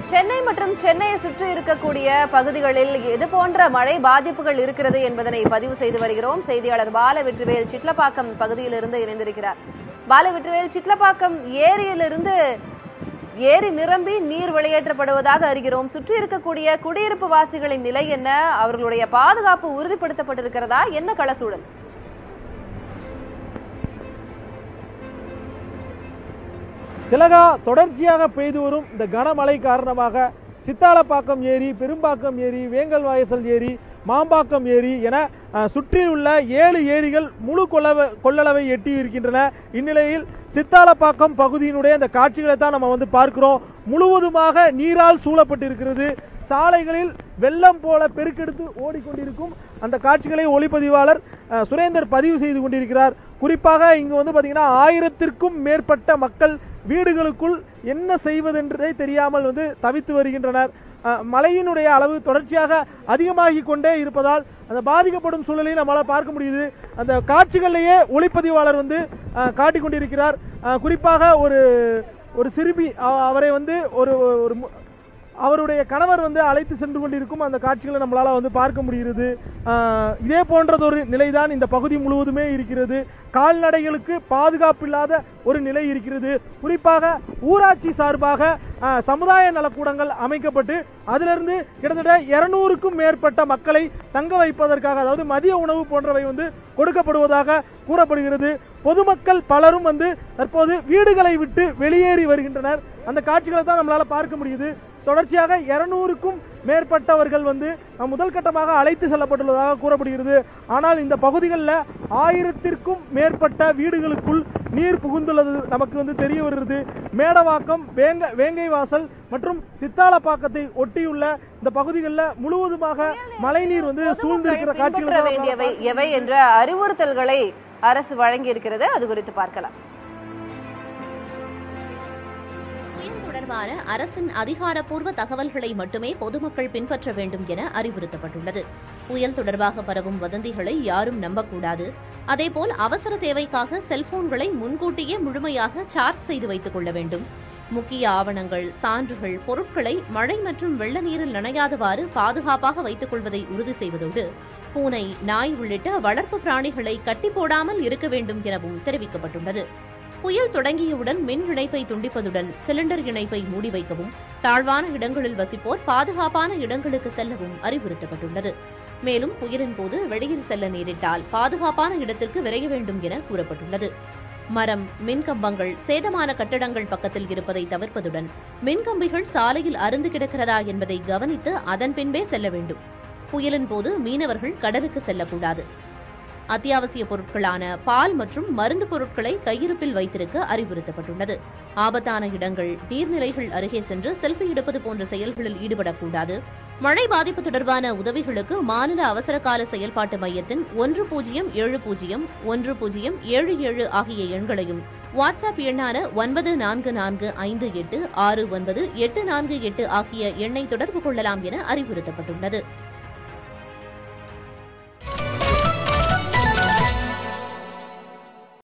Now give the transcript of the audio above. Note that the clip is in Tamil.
சென்னை மற்றும் சென்னையை சுற்றி இருக்கக்கூடிய பகுதிகளில் எது போன்ற மழை பாதிப்புகள் இருக்கிறது என்பதனை பதிவு செய்து வருகிறோம் செய்தியாளர் பால வெற்றிவேல் சிட்லப்பாக்கம் பகுதியிலிருந்து இணைந்திருக்கிறார் பால வெற்றிவேல் சிட்லப்பாக்கம் ஏரியிலிருந்து ஏரி நிரம்பி நீர் வெளியேற்றப்படுவதாக அறிகிறோம் சுற்றி இருக்கக்கூடிய குடியிருப்பு வாசிகளின் நிலை என்ன அவர்களுடைய பாதுகாப்பு உறுதிப்படுத்தப்பட்டிருக்கிறதா என்ன களசூழல் திலகா தொடர்ச்சியாக பெய்து வரும் இந்த கனமழை காரணமாக சித்தாலப்பாக்கம் ஏரி பெரும்பாக்கம் ஏரி வேங்கல் வாயசல் ஏரி மாம்பாக்கம் ஏரி என அஹ், சுற்றியுள்ள ஏழு ஏரிகள் முழு கொள்ளவ கொள்ளளவை எட்டி இருக்கின்றன இந்நிலையில் சித்தாலப்பாக்கம் பகுதியினுடைய இந்த காட்சிகளை தான் நம்ம வந்து பார்க்கிறோம் முழுவதுமாக நீரால் சூழப்பட்டிருக்கிறது சாலைகளில் வெள்ளம் போல பெருக்கெடுத்து ஓடிக்கொண்டிருக்கும் அந்த காட்சிகளை ஒளிப்பதிவாளர் அஹ், சுரேந்தர் பதிவு செய்து கொண்டிருக்கிறார் குறிப்பாக இங்கு வந்து பாத்தீங்கன்னா ஆயிரத்திற்கும் மேற்பட்ட மக்கள் வீடுகளுக்குள் என்ன செய்வதென்றே தெரியாமல் வந்து தவித்து வருகின்றனர் அஹ், மழையினுடைய அளவு தொடர்ச்சியாக அதிகமாகிக் கொண்டே இருப்பதால் அந்த பாதிக்கப்படும் சூழலை நம்மளால பார்க்க முடியுது அந்த காட்சிகளிலேயே ஒளிப்பதிவாளர் வந்து அஹ், காட்டிக் கொண்டிருக்கிறார் அஹ், குறிப்பாக ஒரு ஒரு சிறுமி அ- அவரை வந்து ஒரு ஒரு மு- அவருடைய கணவர் வந்து அழைத்து சென்று கொண்டிருக்கும் அந்த காட்சிகளை நம்மளால வந்து பார்க்க முடிகிறது ஆஹ் இதே போன்றதொரு நிலைதான் இந்த பகுதி முழுவதுமே இருக்கிறது கால்நடைகளுக்கு பாதுகாப்பு இல்லாத ஒரு நிலை இருக்கிறது குறிப்பாக ஊராட்சி சார்பாக ஆஹ், சமுதாய நலக்கூடங்கள் அமைக்கப்பட்டு அதிலிருந்து கிட்டத்தட்ட இருநூறுக்கும் மேற்பட்ட மக்களை தங்க வைப்பதற்காக அதாவது மதிய உணவு போன்றவை வந்து கொடுக்கப்படுவதாக கூறப்படுகிறது பொதுமக்கள் பலரும் வந்து தற்போது வீடுகளை விட்டு வெளியேறி வருகின்றனர் அந்த காட்சிகளை தான் நம்மளால பார்க்க முடியுது தொடர்ச்சியாக இருநூறுக்கும் மேற்பட்டவர்கள் வந்து அஹ், முதல் கட்டமாக அழைத்து செல்லப்பட்டுள்ளதாக கூறப்படுகிறது ஆனால் இந்த பகுதிகளில் ஆயிரத்திற்கும் மேற்பட்ட வீடுகளுக்குள் நீர் புகுந்துள்ளது நமக்கு வந்து தெரிய வருகிறது மேடவாக்கம் வேங்க வேங்கை வாசல் மற்றும் சித்தாலப்பாக்கத்தை ஒட்டியுள்ள இந்த பகுதிகளில் முழுவதுமாக மழைநீர் வந்து சூழ்ந்திருக்கிற காட்சிகளை பின்பற்ற தான் நம்மளால வேண்டியவை எவை என்ற அறிவுறுத்தல்களை அரசு வழங்கி இருக்கிறது அது குறித்து பார்க்கலாம் புயல் தொடர்பான அரசின் அதிகாரப்பூர்வ தகவல்களை மட்டுமே பொதுமக்கள் பின்பற்ற வேண்டும் என அறிவுறுத்தப்பட்டுள்ளது புயல் தொடர்பாக பரவும் வதந்திகளை யாரும் நம்பக்கூடாது அதேபோல் அவசர தேவைக்காக செல்போன்களை முன்கூட்டியே முழுமையாக சார்ஜ் செய்து வைத்துக் கொள்ள வேண்டும் முக்கிய ஆவணங்கள் சான்றுகள் பொருட்களை மழை மற்றும் வெள்ள நீரில் நனையாதவாறு பாதுகாப்பாக வைத்துக் கொள்வதை உறுதி செய்வதோடு பூனை நாய் உள்ளிட்ட வளர்ப்பு பிராணிகளை கட்டி போடாமல் இருக்க வேண்டும் எனவும் தெரிவிக்கப்பட்டுள்ளது புயல் தொடங்கியவுடன் மின் இணைப்பை துண்டிப்பதுடன் சிலிண்டர் இணைப்பை மூடி வைக்கவும் தாழ்வான இடங்களில் வசிப்போர் பாதுகாப்பான இடங்களுக்கு செல்லவும் அறிவுறுத்தப்பட்டுள்ளது மேலும் புயலின் போது வெளியில் செல்ல நேரிட்டால் பாதுகாப்பான இடத்திற்கு விரைய வேண்டும் என கூறப்பட்டுள்ளது மரம் மின்கம்பங்கள் சேதமான கட்டடங்கள் பக்கத்தில் இருப்பதை தவிர்ப்பதுடன் மின்கம்பிகள் சாலையில் அருந்து கிடக்கிறதா என்பதை கவனித்து அதன் பின்பே செல்ல வேண்டும் புயலின் போது மீனவர்கள் கடலுக்கு செல்லக்கூடாது அத்தியாவசிய பொருட்களான பால் மற்றும் மருந்து பொருட்களை கையிருப்பில் வைத்திருக்க அறிவுறுத்தப்பட்டுள்ளது ஆபத்தான இடங்கள் நீர்நிலைகள் அருகே சென்று செல்ஃபி எடுப்பது போன்ற செயல்களில் ஈடுபடக்கூடாது மழை பாதிப்பு தொடர்பான உதவிகளுக்கு மாநில அவசரகால செயல்பாட்டு மையத்தின் ஒன்று பூஜ்ஜியம் ஏழு பூஜ்ஜியம் ஒன்று பூஜ்ஜியம் ஏழு ஏழு ஆகிய எண்களையும் வாட்ஸ்அப் எண்ணான ஒன்பது நான்கு நான்கு ஐந்து எட்டு ஆறு ஒன்பது எட்டு நான்கு எட்டு ஆகிய எண்ணை தொடர்பு கொள்ளலாம் என அறிவுறுத்தப்பட்டுள்ளது